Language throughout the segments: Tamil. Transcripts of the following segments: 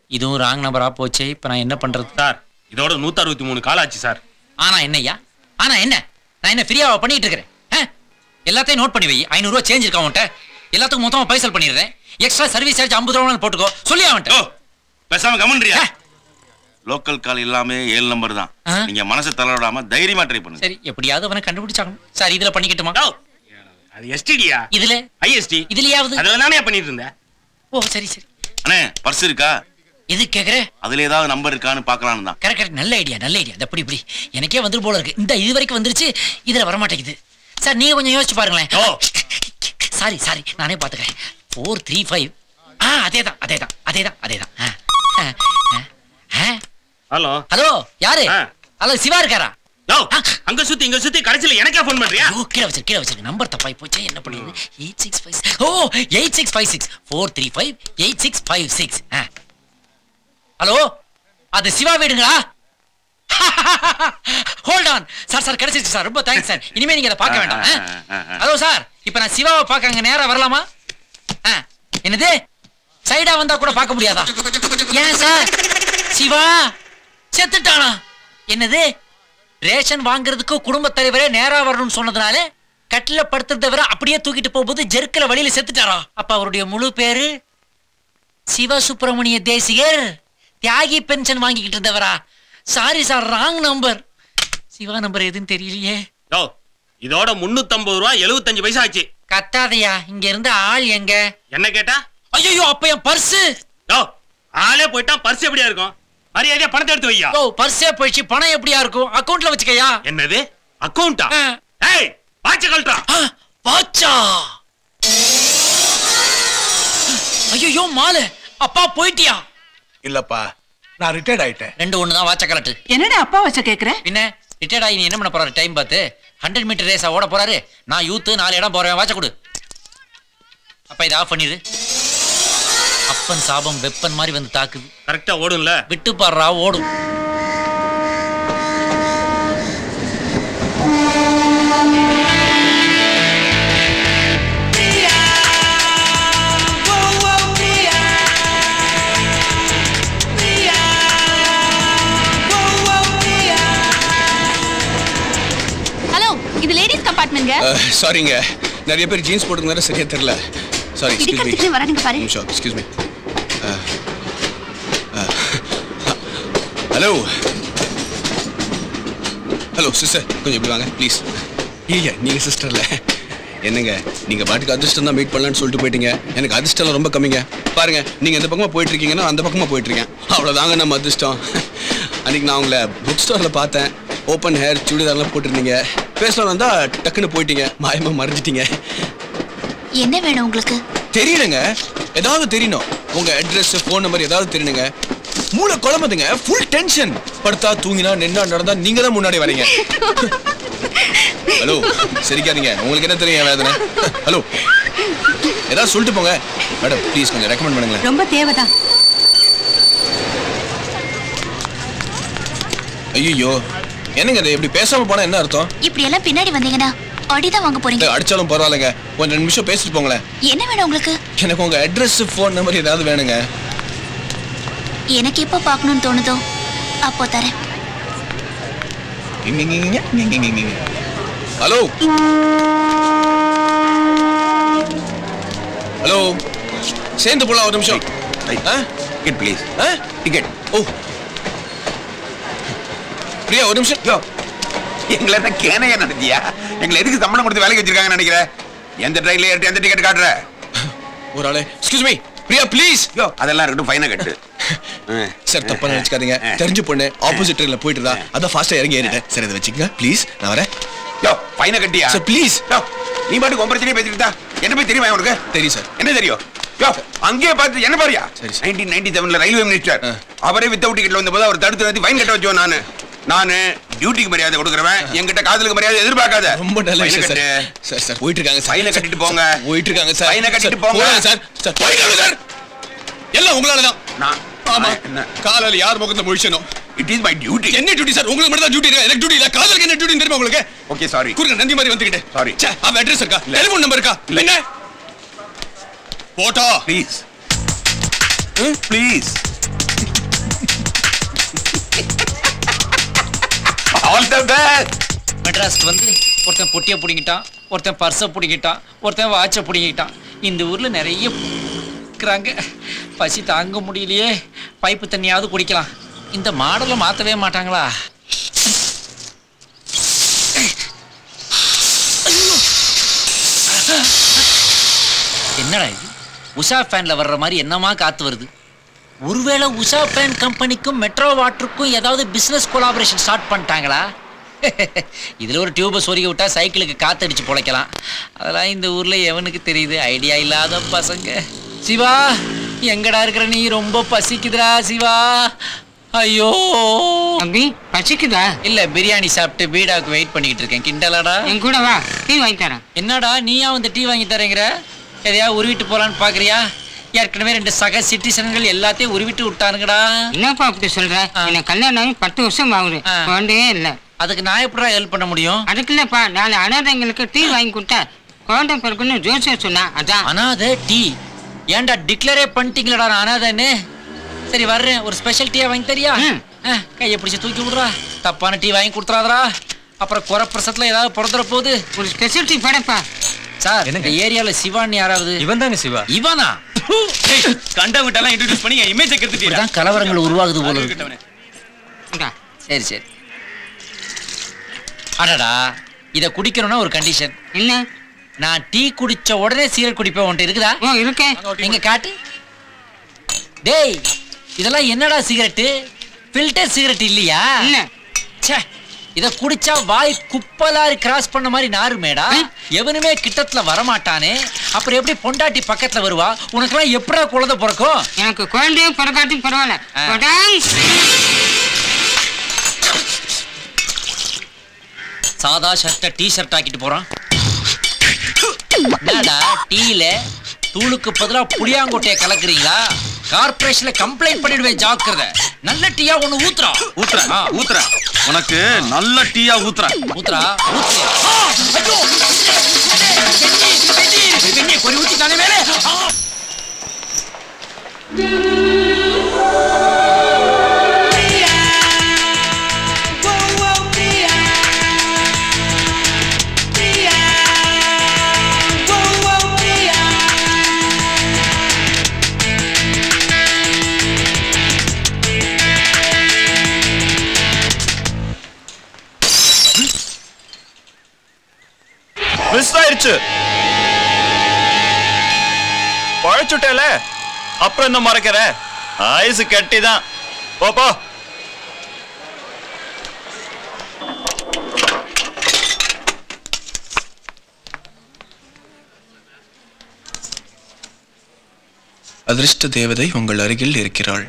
இதுவும் ராங் நம்பரா போச்சே இப்போ நான் என்ன பண்றது சார் இதோட நூத்தி அறுபத்தி மூணு கால் ஆச்சு சார் ஆனா என்னய்யா ஆனா என்ன நான் என்ன ஃப்ரீயாவா பண்ணிட்டு இருக்கிறேன் ஆ? எல்லாத்தையும் நோட் பண்ணி வை ஐநூறுரூவா சேஞ்ச் இருக்கா அவன்கிட்ட எல்லாத்துக்கும் மொத்தமா பைசல் பண்ணிடுறேன் எக்ஸ்ட்ரா சர்வீஸ் சார்ஜ் ஐம்பது ரூபா போட்டுக்கோ சொல்லி ஓ அவன்கிட்ட பேசாம கமன்றியா லோக்கல் கால் எல்லாமே ஏழு நம்பர் தான் ஆ? நீங்க மனசை தளராம தைரியமா ட்ரை பண்ணுங்க சரி எப்படியாவது அவனை கண்டுபிடிச்சாகணும் சார் இதுல பண்ணிக்கட்டுமா ஓ, அது எஸ்டிடியா இதுல ஐஎஸ்டி இதுலயாவது அதுல தானே பண்ணிட்டு இருந்தேன் ஓ சரி சரி அண்ணே பர்ஸ் இருக்கா எது கேக்குற அதுல ஏதாவது நம்பர் இருக்கான்னு பார்க்கலான்னு தான் கரெக்ட் கரெக்ட் நல்ல ஐடியா நல்ல ஐடியா அப்படி இப்படி எனக்கே வந்துரு போல இருக்கு இந்த இது வரைக்கும் வந்துருச்சு இதுல வர மாட்டேங்குது சார் நீங்க கொஞ்சம் யோசிச்சு பாருங்களேன் ஓ சாரி சாரி நானே பாத்துக்கிறேன் ஃபோர் த்ரீ ஃபைவ் ஆ அதே தான் அதே தான் அதே தான் அதே தான் ஹலோ ஹலோ யாரு ஆ. ஹலோ சிவா இருக்காரா யோ அங்க சுத்தி இங்க சுத்தி கடைசில எனக்கே ஃபோன் பண்றியா ஐயோ கீழே வச்சிரு கீழே வச்சிருக்கு நம்பர் தப்பாய் போச்சு என்ன பண்ணுது eight six five O eight six five six four three five eight six five six hello அது சிவா வீடுங்களா ஹோல்ட் ஆன் சார் சார் கிடைச்சிருச்சு சார் ரொம்ப தேங்க்ஸ் சார் இனிமே நீங்க அதை பார்க்க வேண்டாம் ஆ, ஆ, ஆ, ஆ. ஹலோ சார் இப்போ நான் சிவாவை பார்க்க அங்க நேரா வரலாமா ஆ, என்னது சைடா வந்தா கூட பார்க்க முடியாதா ஏன் சார் சிவா செத்துட்டானா என்னது ரேஷன் வாங்குறதுக்கு குடும்பத் தலைவரே நேரா வரணும்னு சொன்னதுனால கட்டில படுத்துறத அப்படியே தூக்கிட்டு போகும்போது ஜெர்க்கல வழியில செத்துட்டாரா அப்ப அவருடைய முழு பேரு சிவசுப்பிரமணிய தேசிகர் தியாகி பென்ஷன் வாங்கிக்கிட்டு இருந்தவரா sorry sir wrong number Shiva number எதுன்னு தெரியலையே யோ இதோட முன்னூத்தம்பது ரூபா எழுபத்தஞ்சு பைசா ஆச்சு கத்தாதையா இங்க இருந்து ஆள் எங்க என்ன கேட்டா ஐயோ அப்ப என் பர்ஸு யோ ஆளே போயிட்டா பர்ஸ் எப்படியா இருக்கும் மரியாதையா பணத்தை எடுத்து வையா ஓ பர்ஸே போயிடுச்சு பணம் எப்படியா இருக்கும் அக்கவுண்ட்ல வச்சுக்கயா என்னது அக்கவுண்டா ஆ. ஏய் வாட்ச கழட்டா பாச்சா ஐயோ மாலு அப்பா போயிட்டியா இல்லப்பா நான் ரிட்டையர்ட் ஆயிட்டேன் ரெண்டு ஒண்ணு தான் வாட்ச கலட்டு என்னடா அப்பா வச்ச கேக்குற பின்ன ரிட்டையர்ட் ஆகி நீ என்ன பண்ண போறாரு டைம் பார்த்து ஹண்ட்ரட் மீட்டர் ரேஸா ஓட போறாரு நான் யூத்து நாலு இடம் போறேன் வாட்ச கொடு அப்ப இதை ஆஃப் பண்ணிடு அப்பன் சாபம் வெப்பன் மாதிரி வந்து தாக்குது கரெக்டா ஓடும்ல விட்டு பாடுறா ஓடும் ஹலோ இது லேடிஸ் கம்பார்ட்மெண்ட்ங்க சாரிங்க நிறைய பேர் ஜீன்ஸ் போட்டுருந்தாரு சரியா தெரியல சாரி எக்ஸ்கியூஸ் மீ இடிக்கிறதுக்கு வரானுங்க பாரு நிமிஷம் excuse me hello hello sister கொஞ்சம் இப்படி வாங்க ப்ளீஸ் இல்லைங்க நீங்கள் சிஸ்டர்ல என்னங்க நீங்கள் பாட்டுக்கு அதிர்ஷ்டம் தான் மீட் பண்ணலான்னு சொல்லிட்டு போயிட்டீங்க எனக்கு அதிர்ஷ்டம் ரொம்ப கம்மிங்க பாருங்க நீங்கள் இந்த பக்கமாக போயிட்டு இருக்கீங்கன்னா அந்த பக்கமாக போயிட்டு இருக்கேன் அவ்வளோதாங்க நம்ம அதிர்ஷ்டம் அன்னைக்கு நான் உங்களை புக் ஸ்டோரில் பார்த்தேன் ஓப்பன் ஹேர் சுடிதார்லாம் போட்டிருந்தீங்க பேசலாம் வந்தா டக்குன்னு போயிட்டீங்க மாயமாக மறைஞ்சிட்டீங்க என்ன வேணும் உங்களுக்கு தெரியலங்க ஏதாவது தெரியணும் உங்க அட்ரஸ் ஃபோன் நம்பர் ஏதாவது தெரியணுங்க மூளை குழம்புதுங்க ஃபுல் டென்ஷன் படுத்தா தூங்கினா நின்னா நடந்தா நீங்க தான் முன்னாடி வரீங்க ஹலோ சிரிக்காதீங்க உங்களுக்கு என்ன தெரியும் என் வேதனை ஹலோ ஏதாவது சொல்லிட்டு போங்க மேடம் ப்ளீஸ் கொஞ்சம் ரெக்கமெண்ட் பண்ணுங்களேன் ரொம்ப தேவைதான் ஐயோ என்னங்க இது இப்படி பேசாம போனா என்ன அர்த்தம் இப்படி எல்லாம் பின்னாடி வந்தீங்கன்னா அடிதான் வாங்க போறீங்க இல்ல, அடிச்சாலும் பரவாயில்லைங்க கொஞ்சம் ரெண்டு நிமிஷம் பேசிட்டு போங்களேன் என்ன வேணும் உங்களுக்கு எனக்கு உங்க அட்ரஸ் ஃபோன் நம்பர் ஏதாவது வேணுங்க எனக்கு எப்போ பார்க்கணும்னு தோணுதோ அப்போ தரேன் ஹலோ ஹலோ சேர்ந்து போலாம் ஒரு நிமிஷம் ஆ? டிக்கெட் ப்ளீஸ் ஆ? டிக்கெட் ஓ பிரியா ஒரு நிமிஷம் யோ எங்களை என்ன கேனையா நடத்தியா எங்களை எதுக்கு சம்பளம் கொடுத்து வேலைக்கு வச்சிருக்காங்கன்னு நினைக்கிறேன் எந்த ட்ரெயின்ல ஏறிட்டு எந்த டிக்கெட் காட்டுற ஒரு ஆளு எக்ஸ்கியூஸ் மீ பிரியா ப்ளீஸ் யோ அதெல்லாம் இருக்கட்டும் ஃபைனை கட்டு சார் தப்பா நினைச்சுக்காதீங்க தெரிஞ்சு பொண்ணு ஆப்போசிட் ட்ரெயின்ல போயிட்டு இருந்தா அதான் ஃபாஸ்டா இறங்கி ஏறிட்டேன் சரி இதை வச்சுக்கங்க ப்ளீஸ் நான் வரேன் யோ ஃபைனை கட்டியா சார் ப்ளீஸ் யோ நீ பாட்டுக்கு உன் பிரச்சனையே பேசிட்டு இருந்தா என்ன போய் தெரியுமா உனக்கு தெரியும் சார் என்ன தெரியும் யோ அங்கேயே பார்த்து என்ன பாரியா சரி, சரி. நைன்டீன் நைன்டி செவன்ல ரயில்வே மினிஸ்டர் ஆ. அவரே வித்தவுட் டிக்கெட்ல வந்தபோது அவர் தடுத்து நிறுத்தி ஃபைன் கட்ட வச்சோம் நானு நானு டியூட்டிக்கு மரியாதை கொடுக்குறவன் என்கிட்ட காதலுக்கு மரியாதை எதிர்பார்க்காத ரொம்ப நல்ல Fine விஷயம் சார் கட்டு. சார் சார் போயிட்டு இருக்காங்க சார் ஃபைனை கட்டிட்டு போங்க. சார், போயிட்டு இருக்காங்க சார் ஃபைனை கட்டிட்டு சார், போங்க. போறாங்க சார் சார் போயிட்டு வாங்க சார் எல்லாம் உங்களால தான் நான் ஆமா என்ன காலையில யார் முகத்துல முழிச்சனும் இட் இஸ் மை டியூட்டி என்ன டியூட்டி சார் உங்களுக்கு மட்டும் தான் டியூட்டி எனக்கு டியூட்டி இல்ல காதலுக்கு என்ன டியூட்டி தெரியுமா உங்களுக்கு ஓகே சாரி குறுங்க நந்தி மாதிரி வந்துக்கிட்டு Sorry. ச்சே அவ அட்ரஸ் இருக்கா டெலிஃபோன் நம்பர் இருக்கா இல்ல. என்ன photo please please all the best மெட்ராஸ்க்கு வந்து ஒருத்தன் பொட்டியை பிடிங்கிட்டான் ஒருத்தன் பர்ஸை பிடிங்கிட்டான் ஒருத்தன் வாட்சை பிடிங்கிட்டான் இந்த ஊரில் நிறைய இருக்கிறாங்க பசி தாங்க முடியலையே பைப்பு தண்ணியாவது குடிக்கலாம் இந்த மாடலை மாற்றவே மாட்டாங்களா என்னடா இது உஷா ஃபேன்ல வர்ற மாதிரி என்னமா காத்து வருது ஒருவேளை உஷா ஃபேன் கம்பெனிக்கும் மெட்ரோ வாட்டருக்கும் ஏதாவது பிசினஸ் கொலாபரேஷன் ஸ்டார்ட் பண்ணிட்டாங்களா இதுல ஒரு டியூபை சொருகி விட்டா சைக்கிளுக்கு காத்தடிச்சு பொழைக்கலாம் அதெல்லாம் இந்த ஊர்ல எவனுக்கு தெரியுது ஐடியா இல்லாத பசங்க சிவா எங்கடா இருக்கிற நீ ரொம்ப பசிக்குதுடா சிவா ஐயோ தம்பி பசிக்குதா இல்ல பிரியாணி சாப்பிட்டு பீடாக்கு வெயிட் பண்ணிக்கிட்டு இருக்கேன் கிண்டலாடா என் கூட வா டீ வாங்கி தரேன் என்னடா நீயா வந்து டீ வாங்கி தரேங்கிற எதையா உருவிட்டு போலான்னு பாக்குறியா ஏற்கனவே ரெண்டு சக சிட்டிசன்கள் எல்லாத்தையும் உருவிட்டு விட்டானுங்கடா என்னப்பா அப்படி சொல்ற ஆ. எனக்கு கல்யாணம் ஆகி பத்து வருஷம் ஆகுது ஆ. குழந்தையே இல்லை அதுக்கு நான் எப்படா ஹெல்ப் பண்ண முடியும் அதுக்கு இல்லப்பா நாலு அனாதைங்களுக்கு டீ வாங்கி கொடுத்தா குழந்தை பிறகுன்னு ஜோசியர் சொன்னா அதான் அனாதை டீ ஏன்டா டிக்ளரே பண்ணிட்டீங்களடா நான் அனாதைன்னு சரி வர்றேன் ஒரு ஸ்பெஷல் டீயா வாங்கி தரியா ம். ஆ, கையை பிடிச்சி தூக்கி விடுறா தப்பான டீ வாங்கி கொடுத்துறாதடா அப்புறம் குறை பிரசத்துல ஏதாவது பிறந்துற போகுது ஒரு ஸ்பெஷல் டீ படப்பா சார் இந்த ஏரியால சிவான் யாராவது இவன் தாங்க சிவா இவனா கண்டவங்கிட்ட எல்லாம் இன்ட்ரோடியூஸ் பண்ணி என் இமேஜை கெடுத்துட்டீங்க இப்படிதான் கலவரங்கள் உருவாகுது போல இருக்கு இந்தா. சரி சரி அடடா இத குடிக்கணும்னா ஒரு கண்டிஷன் என்ன நான் டீ குடிச்ச உடனே சீரட் குடிப்பேன் உன்ட்ட இருக்குதா ஓ இருக்கே எங்க காட்டு டேய் இதெல்லாம் என்னடா சிகரெட்டு ஃபில்டர் சிகரெட் இல்லையா இல்ல ச்சே இத குடிச்சா வாய் குப்பலாரி கிராஸ் பண்ண மாதிரி நாருமேடா எவனுமே கிட்டத்துல வரமாட்டானே அப்புறம் எப்படி பொண்டாட்டி பக்கத்துல வருவா உனக்கெல்லாம் எப்படா குழந்தை பிறக்கும் எனக்கு குழந்தையும் பிறக்காட்டி பரவாயில்ல ஆ. படாங். சாதா ஷர்ட்டை டீ ஷர்ட் ஆக்கிட்டு போறான் என்னடா டீல தூளுக்கு பதிலா புளியாங்கொட்டைய கலக்குறீங்களா கார்ப்பரேஷன்ல கம்ப்ளைண்ட் பண்ணிடுவேன் ஜாக்கிரதை நல்ல டீயா ஒண்ணு ஊத்துறா ஊத்துறேன் ஆ, ஊத்துறேன் உனக்கு நல்ல டீயா ஊத்துறேன் ஊத்துறா ஊத்துறியா? ஆ, ஐயோ! வெந்நீர், வெந்நீர், வெந்நீர் கொறி ஊத்திட்டானே மேலே ஆ! மிஸ் ஆயிருச்சு பழச்சுட்டேல அப்புறம் என்ன மறக்கிற ஆயுசு கட்டிதான் போ போ அதிர்ஷ்ட தேவதை உங்கள் அருகில் இருக்கிறாள்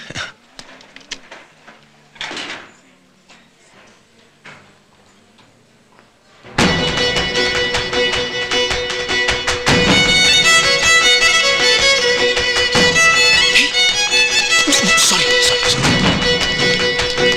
Sorry, sorry, sorry.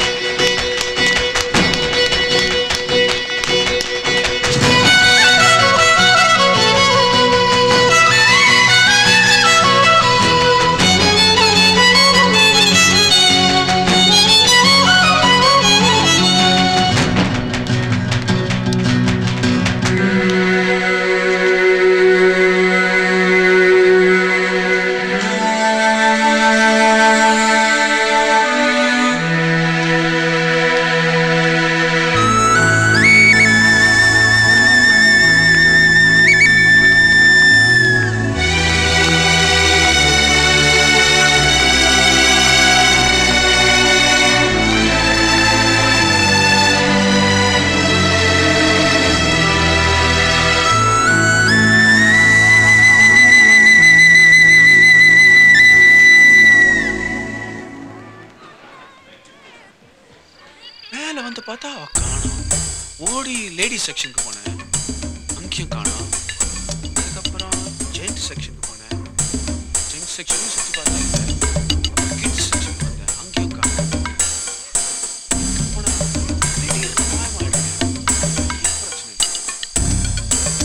மேல வந்து பார்த்தா அவ காணோம் ஓடி லேடி செக்ஷனுக்கு போனேன் அங்கேயும் காணோம் அதுக்கப்புறம் ஜென்ட் செக்ஷனுக்கு போனேன் ஜென்ட் செக்ஷனையும் சுற்றி பார்த்தா இல்லை கிட்ஸ் செக்ஷனுக்கு வந்தேன் அங்கேயும் காணோம் எங்க போனா திடீர்னு மாயமாயிடுறேன் என்ன பிரச்சனை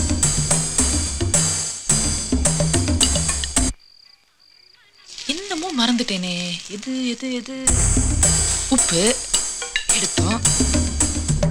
இன்னமும் மறந்துட்டேனே எது எது எது உப்பு எடுத்தோம்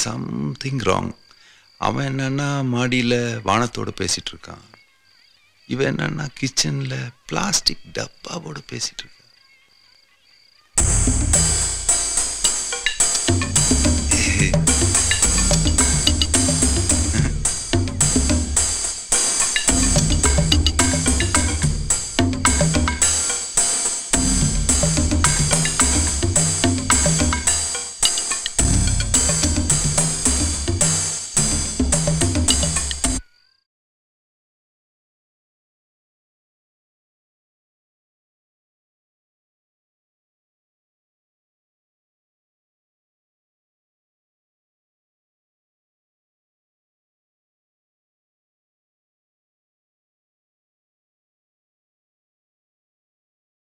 சம்திங் ராங் அவன் என்னன்னா மாடியில் வானத்தோட பேசிட்டு இருக்கான் இவன் என்னன்னா கிச்சனில் பிளாஸ்டிக் டப்பாவோட பேசிட்டு இருக்கான்